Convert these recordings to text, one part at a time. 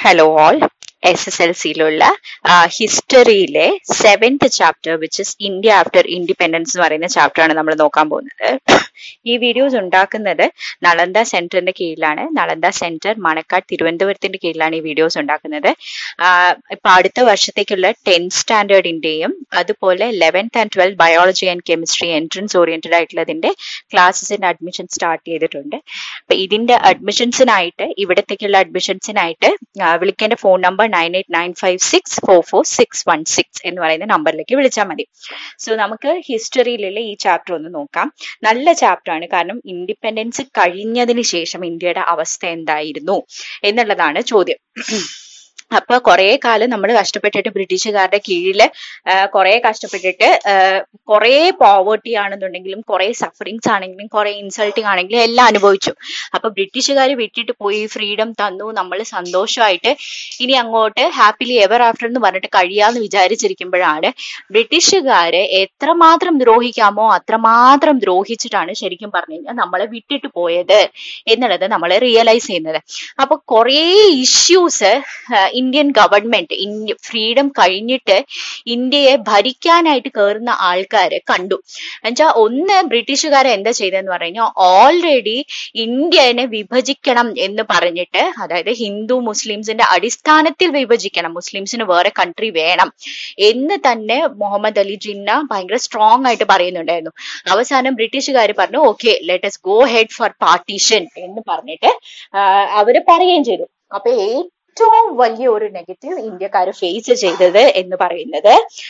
Hello all S S L സിയിലുള്ള ഹിസ്റ്ററിയിലെ seventh chapter which is India after independence എന്ന് പറയുന്ന ചാപ്റ്റർ ആണ് നമ്മൾ നോക്കാൻ പോകുന്നത് ഈ വീഡിയോസ് ഉണ്ടാക്കുന്നത് നളന്ദ സെന്ററിന്റെ കീഴിലാണ് നളന്ദ സെന്റർ മണക്കാട് തിരുവനന്തപുരത്തിന്റെ കീഴിലാണ് ഈ വീഡിയോസ് ഉണ്ടാക്കുന്നത് ആഹ് ഇപ്പൊ അടുത്ത വർഷത്തേക്കുള്ള ടെൻത്ത് സ്റ്റാൻഡേർഡിന്റെയും അതുപോലെ eleventh and twelfth biology and chemistry entrance oriented ആയിട്ടുള്ളതിന്റെ ക്ലാസ്സസിന്റെ അഡ്മിഷൻ സ്റ്റാർട്ട് ചെയ്തിട്ടുണ്ട് അപ്പൊ ഇതിന്റെ അഡ്മിഷൻസിനായിട്ട് ഇവിടത്തേക്കുള്ള അഡ്മിഷൻസിനായിട്ട് വിളിക്കേണ്ട phone number nine eight nine five six four four six one six എന്ന് പറയുന്ന നമ്പറിലേക്ക് വിളിച്ചാൽ മതി സോ നമുക്ക് ഹിസ്റ്ററിയിലുള്ള ഈ ചാപ്റ്റർ ഒന്ന് നോക്കാം നല്ല ചാപ്റ്റർ ആണ് കാരണം ഇൻഡിപെൻഡൻസ് കഴിഞ്ഞതിന് ശേഷം ഇന്ത്യയുടെ അവസ്ഥ എന്തായിരുന്നു എന്നുള്ളതാണ് ചോദ്യം അപ്പൊ കുറെ കാലം നമ്മൾ കഷ്ടപ്പെട്ടിട്ട് ബ്രിട്ടീഷുകാരുടെ കീഴില് കുറെ കഷ്ടപ്പെട്ടിട്ട് കുറെ പോവേർട്ടി ആണെന്നുണ്ടെങ്കിലും കുറെ സഫറിങ്സ് ആണെങ്കിലും കുറെ ഇൻസൾട്ടിങ് ആണെങ്കിലും എല്ലാം അനുഭവിച്ചു അപ്പൊ ബ്രിട്ടീഷുകാർ വിട്ടിട്ട് പോയി ഫ്രീഡം തന്നു നമ്മൾ സന്തോഷമായിട്ട് ഇനി അങ്ങോട്ട് ഹാപ്പിലി എവർ ആഫ്റ്റർ എന്ന് പറഞ്ഞിട്ട് കഴിയാന്ന് വിചാരിച്ചിരിക്കുമ്പോഴാണ് ബ്രിട്ടീഷുകാരെ എത്രമാത്രം ദ്രോഹിക്കാമോ അത്രമാത്രം ദ്രോഹിച്ചിട്ടാണ് ശരിക്കും പറഞ്ഞു കഴിഞ്ഞാൽ നമ്മളെ വിട്ടിട്ട് പോയത് എന്നുള്ളത് നമ്മൾ റിയലൈസ് ചെയ്യുന്നത് അപ്പൊ കുറെ issues Indian government India freedom കഴിഞ്ഞിട്ട് ഇന്ത്യയെ ഭരിക്കാനായിട്ട് കയറുന്ന ആൾക്കാര് കണ്ടു എന്നുവെച്ചാൽ ഒന്ന് ബ്രിട്ടീഷുകാരെ എന്താ ചെയ്തതെന്ന് പറഞ്ഞാൽ ഓൾറെഡി ഇന്ത്യനെ വിഭജിക്കണം എന്ന് പറഞ്ഞിട്ട് അതായത് ഹിന്ദു മുസ്ലിംസിന്റെ അടിസ്ഥാനത്തിൽ വിഭജിക്കണം മുസ്ലിംസിന് വേറെ കൺട്രി വേണം എന്ന് തന്നെ മുഹമ്മദ് അലി ജിന്ന ഭയങ്കര സ്ട്രോങ് ആയിട്ട് പറയുന്നുണ്ടായിരുന്നു അവസാനം ബ്രിട്ടീഷുകാർ പറഞ്ഞു okay let's go head for partition എന്ന് പറഞ്ഞിട്ട് അവര് പറയുകയും ചെയ്തു അപ്പൊ ഏറ്റവും വലിയ ഒരു നെഗറ്റീവ് ഇന്ത്യക്കാർ ഫേസ് ചെയ്തത് എന്ന് പറയുന്നത്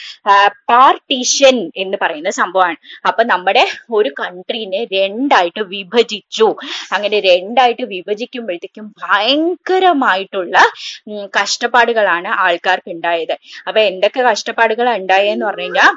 പാർട്ടീഷൻ എന്ന് പറയുന്ന സംഭവമാണ് അപ്പൊ നമ്മുടെ ഒരു കൺട്രീനെ രണ്ടായിട്ട് വിഭജിച്ചു അങ്ങനെ രണ്ടായിട്ട് വിഭജിക്കുമ്പോഴത്തേക്കും ഭയങ്കരമായിട്ടുള്ള കഷ്ടപ്പാടുകളാണ് ആൾക്കാർക്ക് ഉണ്ടായത് അപ്പൊ എന്തൊക്കെ കഷ്ടപ്പാടുകൾ ഉണ്ടായെന്ന് പറഞ്ഞു കഴിഞ്ഞാൽ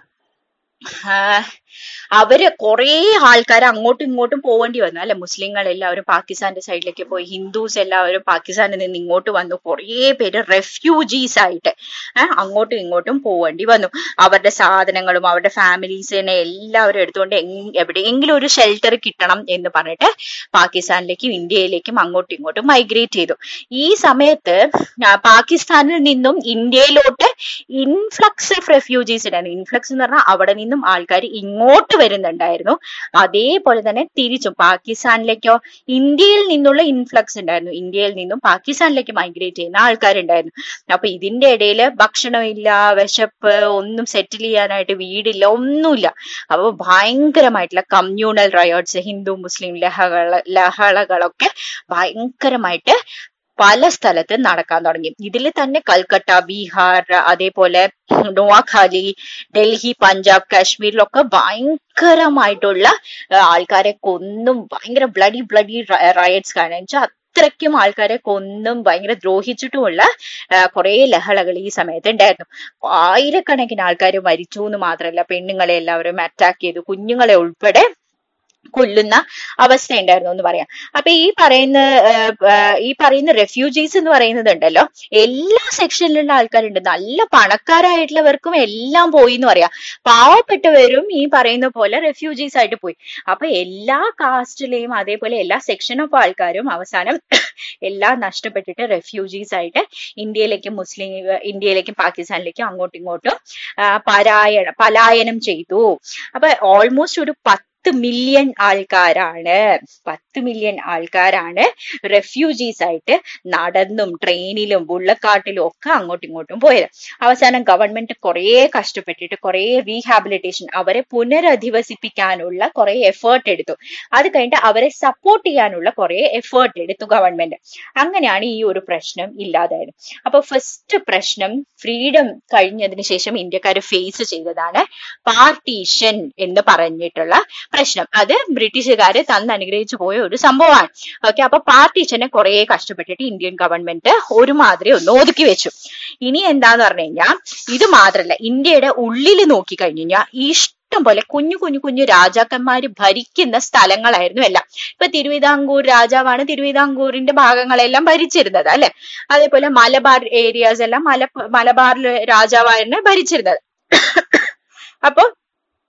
അവര് കുറെ ആൾക്കാർ അങ്ങോട്ടും ഇങ്ങോട്ടും പോവേണ്ടി വന്നു അല്ലെ മുസ്ലിങ്ങൾ എല്ലാവരും പാകിസ്ഥാന്റെ സൈഡിലേക്ക് പോയി ഹിന്ദുസ് എല്ലാവരും പാകിസ്ഥാനിൽ നിന്ന് ഇങ്ങോട്ട് വന്നു കുറേ പേര് റെഫ്യൂജീസ് ആയിട്ട് അങ്ങോട്ടും ഇങ്ങോട്ടും പോവേണ്ടി വന്നു അവരുടെ സാധനങ്ങളും അവരുടെ ഫാമിലീസിനെ എല്ലാവരും എടുത്തുകൊണ്ട് എവിടെയെങ്കിലും ഒരു ഷെൽട്ടർ കിട്ടണം എന്ന് പറഞ്ഞിട്ട് പാകിസ്ഥാനിലേക്കും ഇന്ത്യയിലേക്കും അങ്ങോട്ടും ഇങ്ങോട്ടും മൈഗ്രേറ്റ് ചെയ്തു ഈ സമയത്ത് പാകിസ്ഥാനിൽ നിന്നും ഇന്ത്യയിലോട്ട് ഇൻഫ്ലക്സ് ഓഫ് റെഫ്യൂജീസ് ഉണ്ടായിരുന്നു ഇൻഫ്ലക്സ് എന്ന് പറഞ്ഞാൽ അവിടെ നിന്നും ആൾക്കാർ ഇങ്ങോട്ട് വരുന്നുണ്ടായിരുന്നു അതേപോലെ തന്നെ തിരിച്ചും പാകിസ്ഥാനിലേക്കോ ഇന്ത്യയിൽ നിന്നുള്ള ഇൻഫ്ലക്സ് ഉണ്ടായിരുന്നു ഇന്ത്യയിൽ നിന്നും പാകിസ്ഥാനിലേക്ക് മൈഗ്രേറ്റ് ചെയ്യുന്ന ആൾക്കാരുണ്ടായിരുന്നു അപ്പൊ ഇതിന്റെ ഇടയിൽ ഭക്ഷണമില്ല വിശപ്പ് ഒന്നും സെറ്റിൽ ചെയ്യാനായിട്ട് വീടില്ല ഒന്നുമില്ല അപ്പൊ ഭയങ്കരമായിട്ടുള്ള കമ്മ്യൂണൽ റയോട്ട്സ് ഹിന്ദു മുസ്ലിം ലഹകള ലഹളകളൊക്കെ ഭയങ്കരമായിട്ട് പല സ്ഥലത്ത് നടക്കാൻ തുടങ്ങി ഇതിൽ തന്നെ കൽക്കട്ട ബീഹാർ അതേപോലെ നോവാഖാലി ഡൽഹി പഞ്ചാബ് കാശ്മീരിലൊക്കെ ഭയങ്കരമായിട്ടുള്ള ആൾക്കാരെ കൊന്നും ഭയങ്കര ബ്ലഡി ബ്ലഡി റയറ്റ്സ് കാണാൻ വെച്ചാൽ അത്രയ്ക്കും ആൾക്കാരെ കൊന്നും ഭയങ്കര ദ്രോഹിച്ചിട്ടുമുള്ള കുറെ ലഹളകൾ ഈ സമയത്ത് ഉണ്ടായിരുന്നു ആയിരക്കണക്കിന് ആൾക്കാർ മരിച്ചു എന്ന് മാത്രമല്ല പെണ്ണുങ്ങളെ എല്ലാവരും അറ്റാക്ക് ചെയ്തു കുഞ്ഞുങ്ങളെ ഉൾപ്പെടെ കൊല്ലുന്ന അവസ്ഥ ഉണ്ടായിരുന്നു എന്ന് പറയാം അപ്പൊ ഈ പറയുന്ന ഈ പറയുന്ന റെഫ്യൂജീസ് എന്ന് പറയുന്നത് ഉണ്ടല്ലോ എല്ലാ സെക്ഷനിലുള്ള ആൾക്കാരുണ്ട് നല്ല പണക്കാരായിട്ടുള്ളവർക്കും എല്ലാം പോയി എന്ന് പറയാം പാവപ്പെട്ടവരും ഈ പറയുന്ന പോലെ റെഫ്യൂജീസ് ആയിട്ട് പോയി അപ്പൊ എല്ലാ കാസ്റ്റിലെയും അതേപോലെ എല്ലാ സെക്ഷൻ ഓഫ് ആൾക്കാരും അവസാനം എല്ലാം നഷ്ടപ്പെട്ടിട്ട് റെഫ്യൂജീസ് ആയിട്ട് ഇന്ത്യയിലേക്കും മുസ്ലിം ഇന്ത്യയിലേക്കും പാകിസ്ഥാനിലേക്കും അങ്ങോട്ടും ഇങ്ങോട്ടും പരായണം പലായനം ചെയ്തു അപ്പൊ ഓൾമോസ്റ്റ് ഒരു പത്ത് പത്ത് മില്യൺ ആൾക്കാരാണ് പത്ത് മില്യൺ ആൾക്കാരാണ് റെഫ്യൂജീസ് ആയിട്ട് നടന്നും ട്രെയിനിലും ബുള്ളക്കാട്ടിലും ഒക്കെ അങ്ങോട്ടും ഇങ്ങോട്ടും പോയത് അവസാനം ഗവൺമെന്റ് കുറെ കഷ്ടപ്പെട്ടിട്ട് കുറെ റീഹാബിലിറ്റേഷൻ അവരെ പുനരധിവസിപ്പിക്കാനുള്ള കുറെ എഫേർട്ട് എടുത്തു അത് കഴിഞ്ഞിട്ട് അവരെ സപ്പോർട്ട് ചെയ്യാനുള്ള കുറെ എഫേർട്ട് എടുത്തു ഗവൺമെന്റ് അങ്ങനെയാണ് ഈ ഒരു പ്രശ്നം ഇല്ലാതായത് അപ്പൊ ഫസ്റ്റ് പ്രശ്നം ഫ്രീഡം കഴിഞ്ഞതിന് ശേഷം ഇന്ത്യക്കാർ ഫേസ് ചെയ്തതാണ് പാർട്ടീഷൻ എന്ന് പറഞ്ഞിട്ടുള്ള പ്രശ്നം അത് ബ്രിട്ടീഷുകാര് തന്ന് അനുഗ്രഹിച്ചു പോയ ഒരു സംഭവമാണ് ഓക്കെ അപ്പൊ പാർട്ടീഷനെ കുറെ കഷ്ടപ്പെട്ടിട്ട് ഇന്ത്യൻ ഗവൺമെന്റ് ഒരുമാതിരി ഒന്ന് ഒതുക്കി വെച്ചു ഇനി എന്താന്ന് പറഞ്ഞു കഴിഞ്ഞാൽ ഇത് മാത്രല്ല ഇന്ത്യയുടെ ഉള്ളിൽ നോക്കി കഴിഞ്ഞു കഴിഞ്ഞാൽ ഇഷ്ടം പോലെ കുഞ്ഞു കുഞ്ഞു കുഞ്ഞു രാജാക്കന്മാര് ഭരിക്കുന്ന സ്ഥലങ്ങളായിരുന്നു എല്ലാം ഇപ്പൊ തിരുവിതാംകൂർ രാജാവാണ് തിരുവിതാംകൂറിന്റെ ഭാഗങ്ങളെല്ലാം ഭരിച്ചിരുന്നത് അല്ലെ അതേപോലെ മലബാർ ഏരിയാസ് എല്ലാം മല മലബാറിലെ രാജാവായിരുന്നു ഭരിച്ചിരുന്നത് അപ്പൊ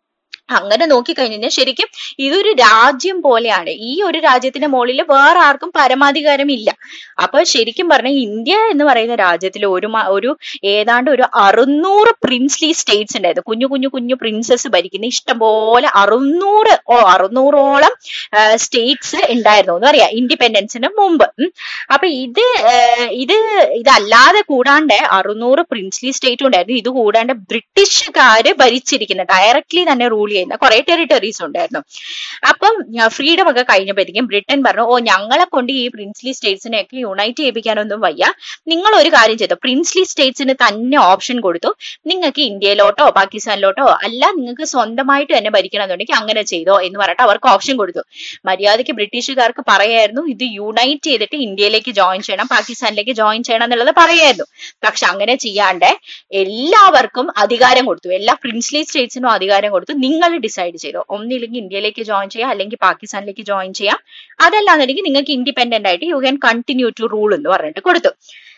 അങ്ങനെ നോക്കിക്കഴിഞ്ഞാൽ ശരിക്കും ഇതൊരു രാജ്യം പോലെയാണ് ഈ ഒരു രാജ്യത്തിന്റെ മുകളിൽ വേറെ ആർക്കും പരമാധികാരം ഇല്ല അപ്പൊ ശരിക്കും പറഞ്ഞാൽ ഇന്ത്യ എന്ന് പറയുന്ന രാജ്യത്തിൽ ഒരു മ- ഒരു ഏതാണ്ട് ഒരു അറുന്നൂറ് പ്രിൻസ്ലി സ്റ്റേറ്റ്സ് ഉണ്ടായിരുന്നു കുഞ്ഞു കുഞ്ഞു കുഞ്ഞു പ്രിൻസസ് ഭരിക്കുന്ന ഇഷ്ടംപോലെ അറുന്നൂറ് ഓ അറുന്നൂറോളം സ്റ്റേറ്റ്സ് ഉണ്ടായിരുന്നു എന്ന് പറയാം ഇൻഡിപെൻഡൻസിന് മുമ്പ് ഉം. അപ്പൊ ഇത് ആ, ഇത് ഇതല്ലാതെ കൂടാണ്ട് അറുന്നൂറ് പ്രിൻസ്ലി സ്റ്റേറ്റ് ഉണ്ടായിരുന്നു ഇത് കൂടാണ്ട് ബ്രിട്ടീഷുകാര് ഭരിച്ചിരിക്കുന്ന ഡയറക്ട്ലി തന്നെ റൂൾ ചെയ്യുന്ന കുറെ ടെറിട്ടറീസ് ഉണ്ടായിരുന്നു അപ്പം ഫ്രീഡം ഒക്കെ കഴിഞ്ഞപ്പോഴത്തേക്കും ബ്രിട്ടൻ പറഞ്ഞു ഓ ഞങ്ങളെ കൊണ്ട് ഈ പ്രിൻസ്ലി സ്റ്റേറ്റ്സിനെ ഒക്കെ യുണൈറ്റ് ചെയ്യിപ്പിക്കാനൊന്നും വയ്യ നിങ്ങൾ ഒരു കാര്യം ചെയ്തു പ്രിൻസ്ലി സ്റ്റേറ്റ്സിന് തന്നെ ഓപ്ഷൻ കൊടുത്തു നിങ്ങൾക്ക് ഇന്ത്യയിലോട്ടോ പാകിസ്ഥാനിലോട്ടോ അല്ല നിങ്ങൾക്ക് സ്വന്തമായിട്ട് തന്നെ ഭരിക്കണമെന്നുണ്ടെങ്കിൽ അങ്ങനെ ചെയ്തോ എന്ന് പറഞ്ഞിട്ട് അവർക്ക് ഓപ്ഷൻ കൊടുത്തു മര്യാദയ്ക്ക് ബ്രിട്ടീഷുകാർക്ക് പറയായിരുന്നു ഇത് യുണൈറ്റ് ചെയ്തിട്ട് ഇന്ത്യയിലേക്ക് ജോയിൻ ചെയ്യണം പാകിസ്ഥാനിലേക്ക് ജോയിൻ ചെയ്യണം എന്നുള്ളത് പറയായിരുന്നു പക്ഷെ അങ്ങനെ ചെയ്യാണ്ട് എല്ലാവർക്കും അധികാരം കൊടുത്തു എല്ലാ പ്രിൻസ്ലി സ്റ്റേറ്റ്സിനും അധികാരം കൊടുത്തു നിങ്ങൾ ഡിസൈഡ് ചെയ്തോ ഒന്നില്ലെങ്കിൽ ഇന്ത്യയിലേക്ക് ജോയിൻ ചെയ്യാം അല്ലെങ്കിൽ പാകിസ്ഥാനിലേക്ക് ജോയിൻ ചെയ്യാം അതല്ലാന്നുണ്ടെങ്കിൽ നിങ്ങൾക്ക് ഇൻഡിപെൻഡന്റ് ആയിട്ട് you can continue to rule എന്ന് പറഞ്ഞിട്ട് കൊടുത്തു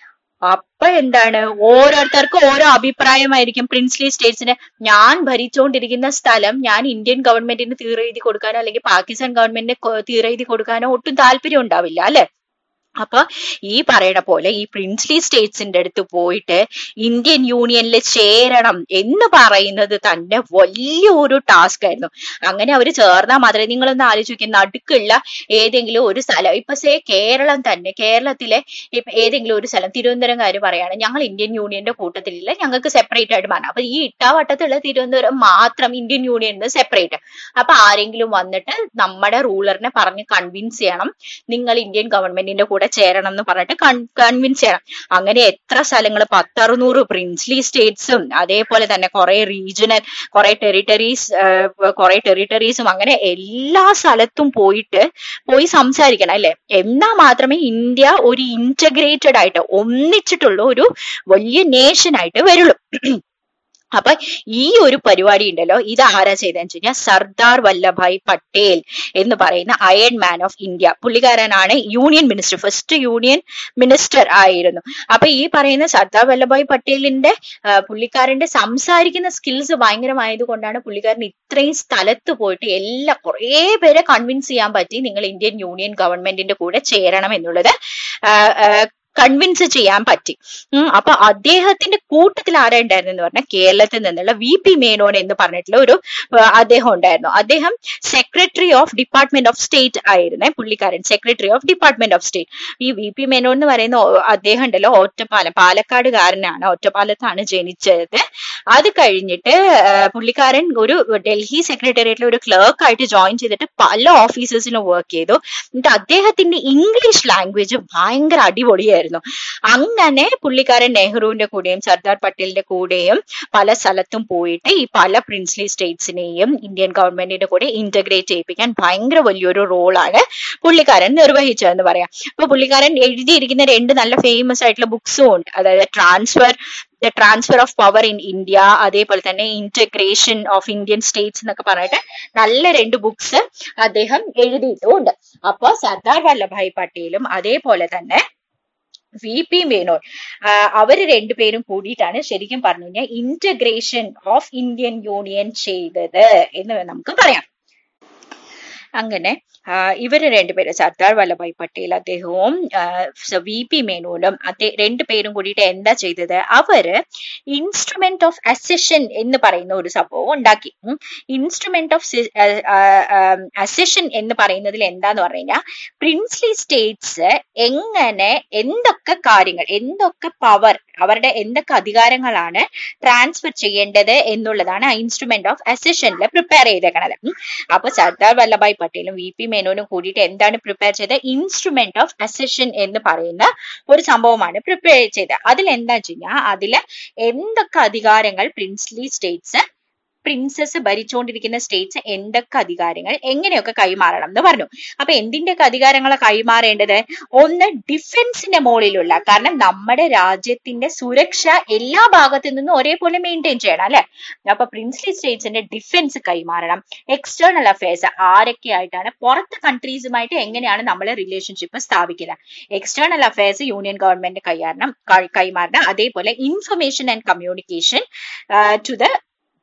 അപ്പൊ എന്താണ് ഓരോരുത്തർക്കും ഓരോ അഭിപ്രായമായിരിക്കും പ്രിൻസ്ലി സ്റ്റേറ്റ്സിന് ഞാൻ ഭരിച്ചുകൊണ്ടിരിക്കുന്ന സ്ഥലം ഞാൻ ഇന്ത്യൻ ഗവൺമെന്റിന് തീരെഴുതി കൊടുക്കാനോ അല്ലെങ്കിൽ പാകിസ്ഥാൻ ഗവൺമെന്റിന് കൊ- തീരെഴുതി കൊടുക്കാനോ ഒട്ടും താല്പര്യം ഉണ്ടാവില്ല അല്ലെ അപ്പൊ ഈ പറയണ പോലെ ഈ പ്രിൻസ്ലി സ്റ്റേറ്റ്സിന്റെ അടുത്ത് പോയിട്ട് ഇന്ത്യൻ യൂണിയനിൽ ചേരണം എന്ന് പറയുന്നത് തന്നെ വലിയൊരു ടാസ്ക് ആയിരുന്നു അങ്ങനെ അവർ ചേർന്നാൽ മാത്രമേ നിങ്ങളൊന്ന് ആലോചിക്കുക നടുക്കുള്ള ഏതെങ്കിലും ഒരു സ്ഥലം ഇപ്പൊ സേ കേരളം തന്നെ കേരളത്തിലെ ഇപ്പൊ ഏതെങ്കിലും ഒരു സ്ഥലം തിരുവനന്തപുരംകാര് പറയാണ് ഞങ്ങൾ ഇന്ത്യൻ യൂണിയന്റെ കൂട്ടത്തിലില്ല ഞങ്ങൾക്ക് സെപ്പറേറ്റ് ആയിട്ട് മാറണം അപ്പൊ ഈ ഇട്ടാവട്ടത്തുള്ള തിരുവനന്തപുരം മാത്രം ഇന്ത്യൻ യൂണിയനിൽ സെപ്പറേറ്റ് അപ്പൊ ആരെങ്കിലും വന്നിട്ട് നമ്മുടെ റൂളറിനെ പറഞ്ഞ് കൺവിൻസ് ചെയ്യണം നിങ്ങൾ ഇന്ത്യൻ ഗവൺമെന്റിന്റെ കൂടെ ചേരണം എന്ന് പറഞ്ഞിട്ട് കൺവിൻസ് ചെയ്യണം അങ്ങനെ എത്ര സ്ഥലങ്ങൾ പത്തറുന്നൂറ് പ്രിൻസ്ലി സ്റ്റേറ്റ്സും അതേപോലെ തന്നെ കുറെ റീജിയണൽ കുറെ ടെറിട്ടറീസ് കുറെ ടെറിട്ടറീസും അങ്ങനെ എല്ലാ സ്ഥലത്തും പോയിട്ട് പോയി സംസാരിക്കണം അല്ലെ എന്നാ മാത്രമേ ഇന്ത്യ ഒരു ഇന്റഗ്രേറ്റഡ് ആയിട്ട് ഒന്നിച്ചിട്ടുള്ള ഒരു വലിയ നേഷൻ ആയിട്ട് വരുള്ളൂ അപ്പൊ ഈ ഒരു പരിപാടി ഉണ്ടല്ലോ ഇത് ആരാ ചെയ്തതെന്ന് വെച്ച് കഴിഞ്ഞാൽ സർദാർ വല്ലഭായ് പട്ടേൽ എന്ന് പറയുന്ന അയൺ മാൻ ഓഫ് ഇന്ത്യ പുള്ളിക്കാരനാണ് union minister first union minister ആയിരുന്നു അപ്പൊ ഈ പറയുന്ന സർദാർ വല്ലഭായ് പട്ടേലിന്റെ ആ, പുള്ളിക്കാരന്റെ സംസാരിക്കുന്ന സ്കിൽസ് ഭയങ്കരമായത് കൊണ്ടാണ് പുള്ളിക്കാരൻ ഇത്രയും സ്ഥലത്ത് പോയിട്ട് എല്ലാ കുറേ പേരെ കൺവിൻസ് ചെയ്യാൻ പറ്റി നിങ്ങൾ ഇന്ത്യൻ യൂണിയൻ ഗവൺമെന്റിന്റെ കൂടെ ചേരണം എന്നുള്ളത് കൺവിൻസ് ചെയ്യാൻ പറ്റി ഉം, അപ്പൊ അദ്ദേഹത്തിന്റെ കൂട്ടത്തിൽ ആരാ ഉണ്ടായിരുന്നെന്ന് പറഞ്ഞാൽ കേരളത്തിൽ നിന്നുള്ള വി പി മേനോൻ എന്ന് പറഞ്ഞിട്ടുള്ള ഒരു ആ, അദ്ദേഹം ഉണ്ടായിരുന്നു അദ്ദേഹം secretary of department of state ആയിരുന്നേ പുള്ളിക്കാരൻ secretary of department of state ഈ വി പി മേനോൻ എന്ന് പറയുന്ന ഓ- അദ്ദേഹം ഉണ്ടല്ലോ ഒറ്റപ്പാലം പാലക്കാടുകാരനാണ് ഒറ്റപ്പാലത്താണ് ജനിച്ചത് അത് കഴിഞ്ഞിട്ട് ആ, പുള്ളിക്കാരൻ ഒരു ഡൽഹി സെക്രട്ടേറിയറ്റിൽ ഒരു ക്ലർക്ക് ആയിട്ട് ജോയിൻ ചെയ്തിട്ട് പല ഓഫീസേഴ്സിലും വർക്ക് ചെയ്തു എന്നിട്ട് അദ്ദേഹത്തിന്റെ ഇംഗ്ലീഷ് ലാംഗ്വേജ് ഭയങ്കര അടിപൊളിയായിരുന്നു അങ്ങനെ പുള്ളിക്കാരൻ നെഹ്റുവിന്റെ കൂടെയും സർദാർ പട്ടേലിന്റെ കൂടെയും പല സ്ഥലത്തും പോയിട്ട് ഈ പല പ്രിൻസ്ലി സ്റ്റേറ്റ്സിനെയും ഇന്ത്യൻ ഗവൺമെന്റിന്റെ കൂടെ ഇന്റഗ്രേറ്റ് ചെയ്യിപ്പിക്കാൻ ഭയങ്കര വലിയൊരു റോളാണ് പുള്ളിക്കാരൻ നിർവഹിച്ചതെന്ന് പറയാം അപ്പൊ പുള്ളിക്കാരൻ എഴുതിയിരിക്കുന്ന രണ്ട് നല്ല ഫേമസ് ആയിട്ടുള്ള ബുക്സും ഉണ്ട് അതായത് transfer the transfer of power in India അതേപോലെ തന്നെ ഇന്റഗ്രേഷൻ ഓഫ് ഇന്ത്യൻ സ്റ്റേറ്റ്സ് എന്നൊക്കെ പറഞ്ഞിട്ട് നല്ല രണ്ട് ബുക്സ് അദ്ദേഹം എഴുതിയിട്ടുമുണ്ട് അപ്പൊ സർദാർ വല്ലഭായ് പട്ടേലും അതേപോലെ തന്നെ വി പി മേനോൻ ആഹ് അവര് രണ്ടുപേരും കൂടിയിട്ടാണ് ശരിക്കും പറഞ്ഞു കഴിഞ്ഞാൽ ഇന്റഗ്രേഷൻ ഓഫ് ഇന്ത്യൻ യൂണിയൻ ചെയ്തത് എന്ന് നമുക്ക് പറയാം അങ്ങനെ ആഹ് ഇവര് രണ്ടുപേരും സർദാർ വല്ലഭായ് പട്ടേൽ അദ്ദേഹവും വി പി മേനോനും അതേ രണ്ടുപേരും കൂടിയിട്ട് എന്താ ചെയ്തത് അവര് ഇൻസ്ട്രുമെന്റ് ഓഫ് അസെഷൻ എന്ന് പറയുന്ന ഒരു സംഭവം ഉണ്ടാക്കി ഇൻസ്ട്രുമെന്റ് ഓഫ് അസെഷൻ എന്ന് പറയുന്നതിൽ എന്താന്ന് പറഞ്ഞു കഴിഞ്ഞാൽ പ്രിൻസ്ലി സ്റ്റേറ്റ്സ് എങ്ങനെ എന്തൊക്കെ കാര്യങ്ങൾ എന്തൊക്കെ പവർ അവരുടെ എന്തൊക്കെ അധികാരങ്ങളാണ് ട്രാൻസ്ഫർ ചെയ്യേണ്ടത് എന്നുള്ളതാണ് ആ ഇൻസ്ട്രുമെന്റ് ഓഫ് അസെഷനിൽ പ്രിപ്പയർ ചെയ്തേക്കണത് ഉം. അപ്പൊ സർദാർ വല്ലഭായ് പട്ടേലും വി പി മേനോനും കൂടിയിട്ട് എന്താണ് പ്രിപ്പയർ ചെയ്തത് ഇൻസ്ട്രുമെന്റ് ഓഫ് അസെഷൻ എന്ന് പറയുന്ന ഒരു സംഭവമാണ് പ്രിപ്പയർ ചെയ്തത് അതിൽ എന്താ വെച്ച് കഴിഞ്ഞാൽ അതില് എന്തൊക്കെ അധികാരങ്ങൾ പ്രിൻസ്ലി സ്റ്റേറ്റ്സ് പ്രിൻസസ് ഭരിച്ചുകൊണ്ടിരിക്കുന്ന സ്റ്റേറ്റ്സ് എന്തൊക്കെ അധികാരങ്ങൾ എങ്ങനെയൊക്കെ കൈമാറണം എന്ന് പറഞ്ഞു അപ്പൊ എന്തിന്റെയൊക്കെ അധികാരങ്ങളെ കൈമാറേണ്ടത് ഒന്ന് ഡിഫൻസിന്റെ മുകളിലുള്ള കാരണം നമ്മുടെ രാജ്യത്തിന്റെ സുരക്ഷ എല്ലാ ഭാഗത്തു നിന്നും ഒരേപോലെ മെയിൻറ്റെയിൻ ചെയ്യണം അല്ലെ അപ്പൊ പ്രിൻസ്ലി സ്റ്റേറ്റ്സിന്റെ ഡിഫൻസ് കൈമാറണം എക്സ്റ്റേണൽ അഫയേഴ്സ് ആരൊക്കെ ആയിട്ടാണ് പുറത്ത് കൺട്രീസുമായിട്ട് എങ്ങനെയാണ് നമ്മൾ റിലേഷൻഷിപ്പ് സ്ഥാപിക്കുക എക്സ്റ്റേണൽ അഫയേഴ്സ് യൂണിയൻ ഗവൺമെന്റ് കൈമാറണം കൈ- കൈമാറണം അതേപോലെ information and communication to the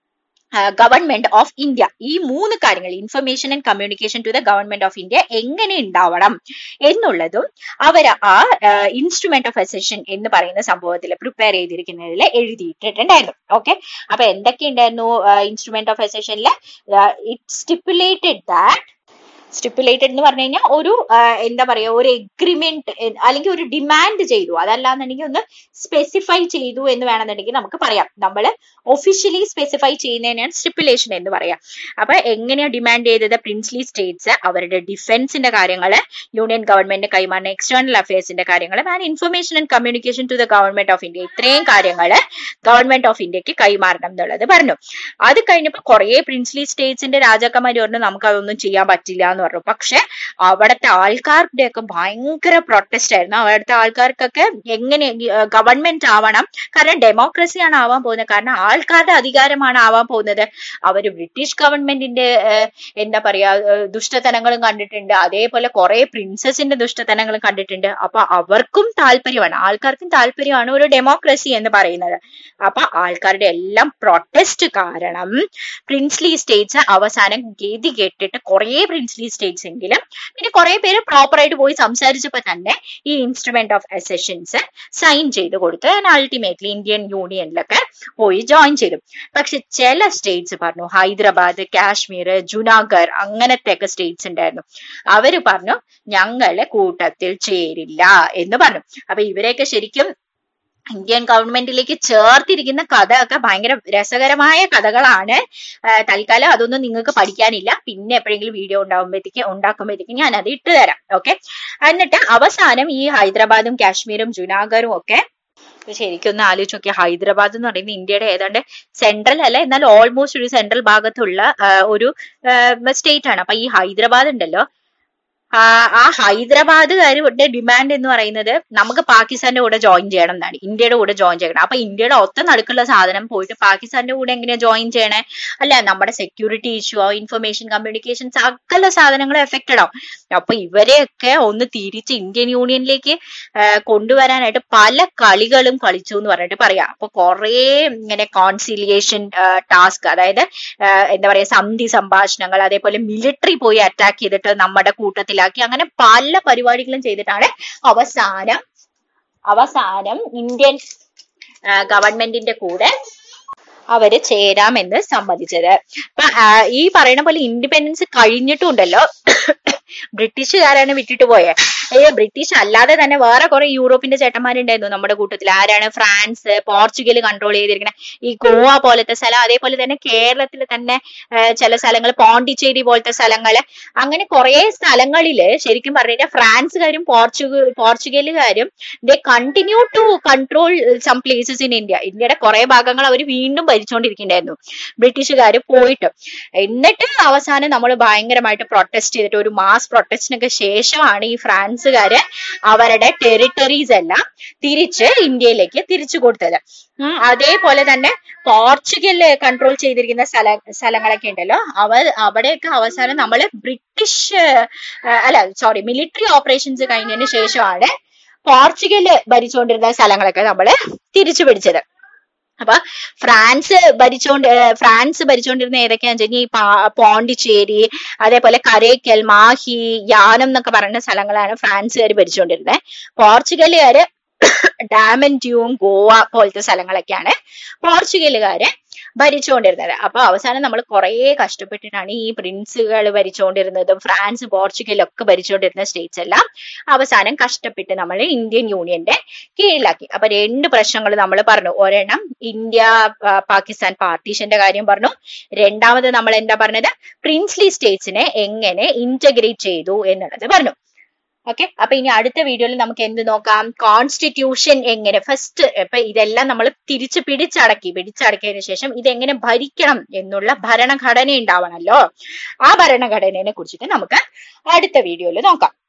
government of India ഈ മൂന്ന് കാര്യങ്ങൾ information and communication to the government of India എങ്ങനെ ഉണ്ടാവണം എന്നുള്ളതും അവർ ആ ഇൻസ്ട്രുമെന്റ് ഓഫ് അസെഷൻ എന്ന് പറയുന്ന സംഭവത്തിൽ പ്രിപ്പയർ ചെയ്തിരിക്കുന്നതിൽ എഴുതിയിട്ടിട്ടുണ്ടായിരുന്നു ഓക്കെ അപ്പൊ എന്തൊക്കെ ഉണ്ടായിരുന്നു ഇൻസ്ട്രുമെന്റ് ഓഫ് അസെഷനിൽ ഇറ്റ് സ്റ്റിപ്പുലേറ്റഡ് ദാറ്റ് സ്റ്റിപ്പുലേറ്റഡ് എന്ന് പറഞ്ഞു കഴിഞ്ഞാൽ ഒരു ആ, എന്താ പറയാ ഒരു എഗ്രിമെന്റ് അല്ലെങ്കിൽ ഒരു ഡിമാൻഡ് ചെയ്തു അതല്ലാന്നുണ്ടെങ്കിൽ ഒന്ന് സ്പെസിഫൈ ചെയ്തു എന്ന് വേണമെന്നുണ്ടെങ്കിൽ നമുക്ക് പറയാം നമ്മൾ ഒഫീഷ്യലി സ്പെസിഫൈ ചെയ്യുന്നതിനാണ് സ്റ്റിപ്പുലേഷൻ എന്ന് പറയാം അപ്പൊ എങ്ങനെയാ ഡിമാൻഡ് ചെയ്തത് പ്രിൻസ്ലി സ്റ്റേറ്റ്സ് അവരുടെ ഡിഫൻസിന്റെ കാര്യങ്ങൾ യൂണിയൻ ഗവൺമെന്റ് കൈമാറുന്ന എക്സ്റ്റേണൽ അഫയേഴ്സിന്റെ കാര്യങ്ങൾ and information and communication to the government of India ഇത്രയും കാര്യങ്ങൾ ഗവൺമെന്റ് ഓഫ് ഇന്ത്യക്ക് കൈമാറണം എന്നുള്ളത് പറഞ്ഞു അത് കഴിഞ്ഞപ്പോ കുറെ പ്രിൻസ്ലി സ്റ്റേറ്റ്സിന്റെ രാജാക്കന്മാർ പറഞ്ഞു നമുക്ക് അതൊന്നും ചെയ്യാൻ പറ്റില്ല എന്ന് പറഞ്ഞു പക്ഷെ അവിടുത്തെ ആൾക്കാരുടെ ഒക്കെ ഭയങ്കര പ്രൊട്ടസ്റ്റ് ആയിരുന്നു അവിടുത്തെ ആൾക്കാർക്കൊക്കെ എങ്ങനെ ഗവൺമെന്റ് ആവണം കാരണം ഡെമോക്രസിയാണ് ആവാൻ പോകുന്നത് കാരണം ആൾക്കാരുടെ അധികാരമാണ് ആവാൻ പോകുന്നത് അവര് ബ്രിട്ടീഷ് ഗവൺമെന്റിന്റെ ഏഹ്, എന്താ പറയാ ഏഹ്, ദുഷ്ടതനങ്ങളും കണ്ടിട്ടുണ്ട് അതേപോലെ കുറെ പ്രിൻസസിന്റെ ദുഷ്ടതനങ്ങളും കണ്ടിട്ടുണ്ട് അപ്പൊ അവർക്കും താല്പര്യമാണ് ആൾക്കാർക്കും താല്പര്യമാണ് ഒരു ഡെമോക്രസി എന്ന് പറയുന്നത് അപ്പൊ ആൾക്കാരുടെ എല്ലാം പ്രൊട്ടസ്റ്റ് കാരണം പ്രിൻസ്ലി സ്റ്റേറ്റ്സ് അവസാനം ഗതി കെട്ടിട്ട് കുറെ പ്രിൻസ്ലി സ്റ്റേറ്റ്സ് എങ്കിലും പിന്നെ കുറെ പേര് പ്രോപ്പർ ആയിട്ട് പോയി സംസാരിച്ചപ്പോ തന്നെ ഈ ഇൻസ്ട്രുമെന്റ് ഓഫ് അസെഷൻസ് സൈൻ ചെയ്ത് കൊടുത്ത് അൾട്ടിമേറ്റ്ലി ഇന്ത്യൻ യൂണിയനിലൊക്കെ പോയി ജോയിൻ ചെയ്തു പക്ഷെ ചില സ്റ്റേറ്റ്സ് പറഞ്ഞു ഹൈദരാബാദ് കാശ്മീർ ജുനാഗർ അങ്ങനത്തെ ഒക്കെ സ്റ്റേറ്റ്സ് ഉണ്ടായിരുന്നു അവര് പറഞ്ഞു ഞങ്ങളെ കൂട്ടത്തിൽ ചേരില്ല എന്ന് പറഞ്ഞു അപ്പൊ ഇവരെയൊക്കെ ശരിക്കും ഇന്ത്യൻ ഗവൺമെന്റിലേക്ക് ചേർത്തിരിക്കുന്ന കഥ ഒക്കെ ഭയങ്കര രസകരമായ കഥകളാണ് ആ, തൽക്കാലം അതൊന്നും നിങ്ങൾക്ക് പഠിക്കാനില്ല പിന്നെ എപ്പോഴെങ്കിലും വീഡിയോ ഉണ്ടാകുമ്പോഴത്തേക്ക് ഉണ്ടാക്കുമ്പോഴത്തേക്ക് ഞാൻ അത് ഇട്ട് തരാം ഓക്കെ എന്നിട്ട് അവസാനം ഈ ഹൈദരാബാദും കാശ്മീരും ജുനാഗറും ഒക്കെ ഇപ്പൊ ശരിക്കും ഒന്ന് ആലോചിച്ച് നോക്കിയ ഹൈദരാബാദ് എന്ന് പറയുന്നത് ഇന്ത്യയുടെ ഏതാണ്ട് സെൻട്രൽ അല്ല എന്നാൽ ഓൾമോസ്റ്റ് ഒരു സെൻട്രൽ ഭാഗത്തുള്ള ആ, ഒരു സ്റ്റേറ്റ് ആണ് അപ്പൊ ഈ ഹൈദരാബാദ് ഉണ്ടല്ലോ ആ ആ ഹൈദരാബാദുകാരുടെ ഡിമാൻഡ് എന്ന് പറയുന്നത് നമുക്ക് പാകിസ്ഥാന്റെ കൂടെ ജോയിൻ ചെയ്യണം എന്നാണ് ഇന്ത്യയുടെ കൂടെ ജോയിൻ ചെയ്യണം അപ്പൊ ഇന്ത്യയുടെ ഒത്ത നടുക്കുള്ള സാധനം പോയിട്ട് പാകിസ്ഥാന്റെ കൂടെ എങ്ങനെയാ ജോയിൻ ചെയ്യണേ അല്ല നമ്മുടെ സെക്യൂരിറ്റി ഇഷ്യൂ ഇൻഫർമേഷൻ കമ്മ്യൂണിക്കേഷൻ സകല സാധനങ്ങളും എഫക്റ്റഡ് ആവും അപ്പൊ ഇവരെയൊക്കെ ഒന്ന് തിരിച്ച് ഇന്ത്യൻ യൂണിയനിലേക്ക് ആ, കൊണ്ടുവരാനായിട്ട് പല കളികളും കളിച്ചു എന്ന് പറഞ്ഞിട്ട് പറയാം അപ്പൊ കുറെ ഇങ്ങനെ കോൺസിലിയേഷൻ ടാസ്ക് അതായത് ആ, എന്താ പറയാ സന്ധി സംഭാഷണങ്ങൾ അതേപോലെ മിലിറ്ററി പോയി അറ്റാക്ക് ചെയ്തിട്ട് നമ്മുടെ കൂട്ടത്തിലാക്കി അങ്ങനെ പല പരിപാടികളും ചെയ്തിട്ടാണ് അവസാനം അവസാനം ഇന്ത്യൻ ഗവൺമെന്റിന്റെ കൂടെ അവര് ചേരാമെന്ന് സമ്മതിച്ചത് അപ്പൊ ആ, ഈ പറയുന്ന പോലെ ഇൻഡിപെൻഡൻസ് കഴിഞ്ഞിട്ടുണ്ടല്ലോ ബ്രിട്ടീഷുകാരാണ് വിട്ടിട്ട് പോയെ ഏ ബ്രിട്ടീഷ് അല്ലാതെ തന്നെ വേറെ കുറെ യൂറോപ്പിന്റെ ചേട്ടന്മാരുണ്ടായിരുന്നു നമ്മുടെ കൂട്ടത്തിൽ ആരാണ് ഫ്രാൻസ് പോർച്ചുഗൽ കൺട്രോൾ ചെയ്തിരിക്കുന്ന ഈ ഗോവ പോലത്തെ സ്ഥലം അതേപോലെ തന്നെ കേരളത്തിൽ തന്നെ ആ, ചില സ്ഥലങ്ങൾ പോണ്ടിച്ചേരി പോലത്തെ സ്ഥലങ്ങള് അങ്ങനെ കുറെ സ്ഥലങ്ങളില് ശരിക്കും പറഞ്ഞു കഴിഞ്ഞാൽ ഫ്രാൻസുകാരും പോർച്ചുഗൽ പോർച്ചുഗലുകാരും they continue to control some places in India ഇന്ത്യയുടെ കുറെ ഭാഗങ്ങൾ അവർ വീണ്ടും ഭരിച്ചുകൊണ്ടിരിക്കുന്നുണ്ടായിരുന്നു ബ്രിട്ടീഷുകാർ പോയിട്ട് എന്നിട്ട് അവസാനം നമ്മൾ ഭയങ്കരമായിട്ട് പ്രൊട്ടസ്റ്റ് ചെയ്തിട്ട് ഒരു മാസ് പ്രൊട്ടസ്റ്റിനൊക്കെ ശേഷമാണ് ഈ ഫ്രാൻസുകാര് അവരുടെ ടെറിട്ടറീസ് എല്ലാം തിരിച്ച് ഇന്ത്യയിലേക്ക് തിരിച്ചു കൊടുത്തത് ഉം, അതേപോലെ തന്നെ പോർച്ചുഗൽ കൺട്രോൾ ചെയ്തിരിക്കുന്ന സ്ഥല സ്ഥലങ്ങളൊക്കെ ഉണ്ടല്ലോ അവ അവിടെയൊക്കെ അവസാനം നമ്മൾ ബ്രിട്ടീഷ് ആ, അല്ല സോറി മിലിറ്ററി ഓപ്പറേഷൻസ് കഴിഞ്ഞതിന് ശേഷമാണ് പോർച്ചുഗല് ഭരിച്ചുകൊണ്ടിരുന്ന സ്ഥലങ്ങളൊക്കെ നമ്മൾ തിരിച്ചു പിടിച്ചത് അപ്പൊ ഫ്രാൻസ് ഭരിച്ചോണ്ട് ഏർ ഫ്രാൻസ് ഭരിച്ചോണ്ടിരുന്ന ഏതൊക്കെയാന്ന് വെച്ചാൽ ഈ പാ- പോണ്ടിച്ചേരി അതേപോലെ കരേക്കൽ മാഹി യാനം എന്നൊക്കെ പറയുന്ന സ്ഥലങ്ങളാണ് ഫ്രാൻസുകാർ ഭരിച്ചുകൊണ്ടിരുന്നത് പോർച്ചുഗലുകാര് ഡാമൻ ഡ്യൂം ഗോവ പോലത്തെ സ്ഥലങ്ങളൊക്കെയാണ് പോർച്ചുഗലുകാര് ഭരിച്ചുകൊണ്ടിരുന്നത് അപ്പൊ അവസാനം നമ്മൾ കുറെ കഷ്ടപ്പെട്ടിട്ടാണ് ഈ പ്രിൻസുകൾ ഭരിച്ചുകൊണ്ടിരുന്നതും ഫ്രാൻസ് പോർച്ചുഗൽ ഒക്കെ ഭരിച്ചുകൊണ്ടിരുന്ന സ്റ്റേറ്റ്സ് എല്ലാം അവസാനം കഷ്ടപ്പെട്ട് നമ്മൾ ഇന്ത്യൻ യൂണിയന്റെ കീഴിലാക്കി അപ്പൊ രണ്ട് പ്രശ്നങ്ങൾ നമ്മൾ പറഞ്ഞു ഒരെണ്ണം ഇന്ത്യ ആ, പാകിസ്ഥാൻ പാർട്ടീഷന്റെ കാര്യം പറഞ്ഞു രണ്ടാമത് നമ്മൾ എന്താ പറഞ്ഞത് പ്രിൻസ്ലി സ്റ്റേറ്റ്സിനെ എങ്ങനെ ഇന്റഗ്രേറ്റ് ചെയ്തു എന്നുള്ളത് പറഞ്ഞു ഓക്കെ അപ്പൊ ഇനി അടുത്ത വീഡിയോയിൽ നമുക്ക് എന്ത് നോക്കാം കോൺസ്റ്റിറ്റ്യൂഷൻ എങ്ങനെ ഫസ്റ്റ് ഇപ്പൊ ഇതെല്ലാം നമ്മൾ തിരിച്ച് പിടിച്ചടക്കി പിടിച്ചടക്കിയതിനു ശേഷം ഇതെങ്ങനെ ഭരിക്കണം എന്നുള്ള ഭരണഘടന ഉണ്ടാവണമല്ലോ ആ ഭരണഘടനയെ കുറിച്ചിട്ട് നമുക്ക് അടുത്ത വീഡിയോയിൽ നോക്കാം